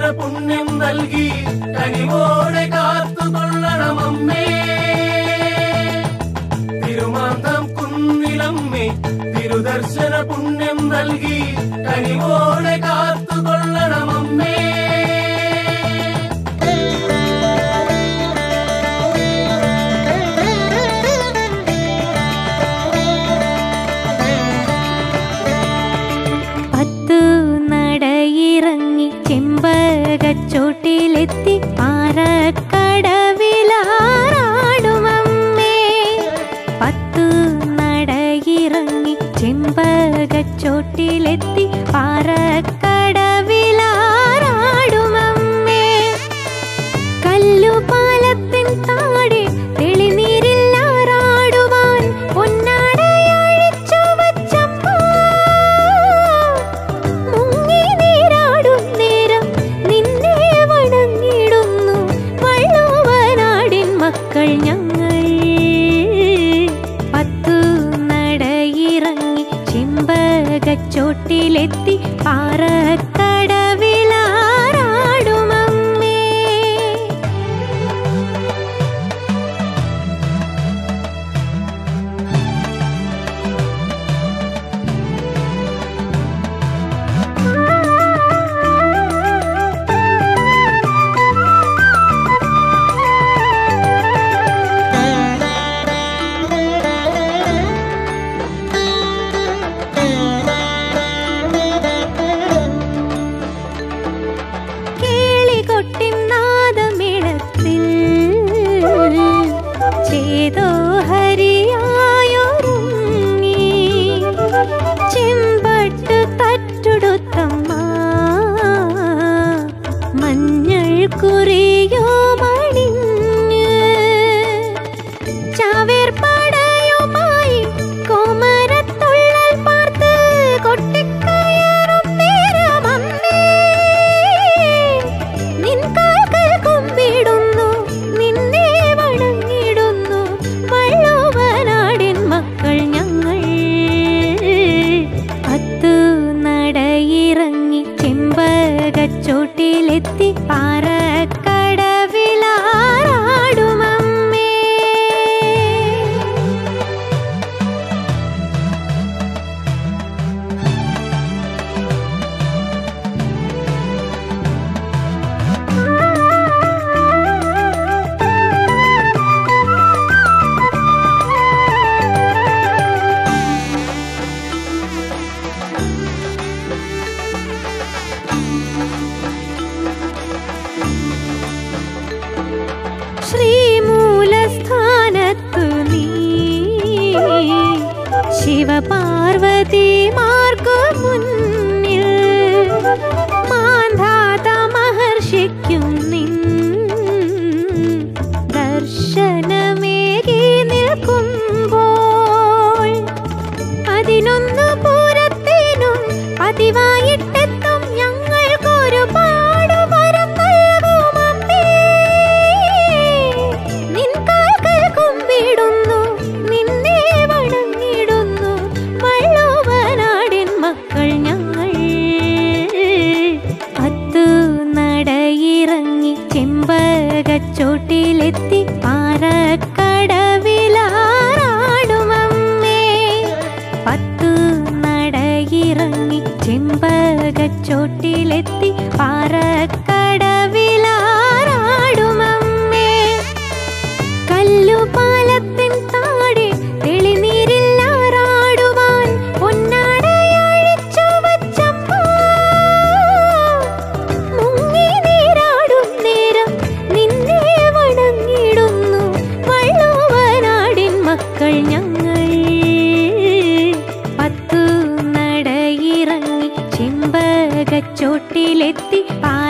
പുണ്യം നൽകി കനിവോടെ കാത്തുകൊള്ളണമമ്മേ തിരുമാന്തം കുന്നിലമ്മേ തിരുദർശന പുണ്യം നൽകി കനിവോടെ കാത്തുകൊള്ളണമമ്മേ പത്തു നടയിറങ്ങി ചെമ്പകച്ചോട്ടിലെത്തി പാറക്കടവിലാറാടുമമ്മേ പത്തു നടയിറങ്ങി ചെമ്പകച്ചോട്ടിലെത്തി പാറക്കടവിലാറാടുമമ്മേ കല്ലുപാലത്തിൻ താഴെ തെളിനീരില്ലാറാടുവാൻ പൊന്നാടയഴിച്ചു വച്ചമ്മ മുങ്ങി നീരാടും നേരം നിന്നെ വണങ്ങിടുന്നു വള്ളുവനാടിൻ മക്കൾ ഞങ്ങൾ പത്തു നടയിറങ്ങി ചെമ്പകച്ചോട്ടിലെത്തി പാറക്കടവിലാറാടുമമ്മേ കേളികൊട്ടിനാദമിടത്തിൽ ചേതോ ഹരിയായൊരുങ്ങി ചെമ്പട്ട് തട്ടുടുത്തമ്മ മഞ്ഞൾ കുറിയോ മണിഞ്ഞ് ചാവേർപ്പടയുമായി കോമരത്തുള്ളൽ പാർത്ത് കൊട്ടിക്കയറും നേരമമ്മേ നിൻ കാൽക്കൽ കുമ്പിടുന്നു നിന്നെ വണങ്ങിടുന്നു വള്ളുവനാടിൻ മക്കൾ ഞങ്ങൾ പത്തു നടയിറങ്ങി ചെമ്പകച്ചോട്ടിലെത്തി പാറക്കടവിലാറാടുമമ്മേ ശ്രീമൂലസ്ഥാനത്തു നീ ശിവപാർവതിമാർക്കു മുന്നിൽ മാന്ധാത മഹർഷിക്കും നിൻ ദർശനമേകി നിൽക്കുമ്പോൾ അതിനൊന്നു പൂരത്തിനും പതിവായിട്ടെത്തും ഞങ്ങൾക്കൊരുപാട് വരം നൽകുമമ്മേ നിൻ കാൽക്കൽ കുമ്പിടുന്നു നിന്നെ വണങ്ങിടുന്നു വള്ളുവനാടിൻ മക്കൾ ഞങ്ങൾ പത്തു നടയിറങ്ങി ചെമ്പകച്ചോട്ടിലെത്തി പാറക്കടവിലാറാടുമമ്മേ പത്തു നടയിറങ്ങി ചെമ്പകച്ചോട്ടിലെത്തി പാറക്കടവിലാറാടുമമ്മേ കല്ലുപാലത്തിൻ താഴെ തെളിനീരില്ലാറാടുവാൻ പൊന്നാടയഴിച്ചു വച്ചമ്മ മുങ്ങി നീരാടും നേരം നിന്നെ വണങ്ങിടുന്നു വള്ളുവനാടിൻ മക്കൾ ഞങ്ങൾ പത്തു നടയിറങ്ങി ചെമ്പകച്ചോട്ടിലെത്തി പാറ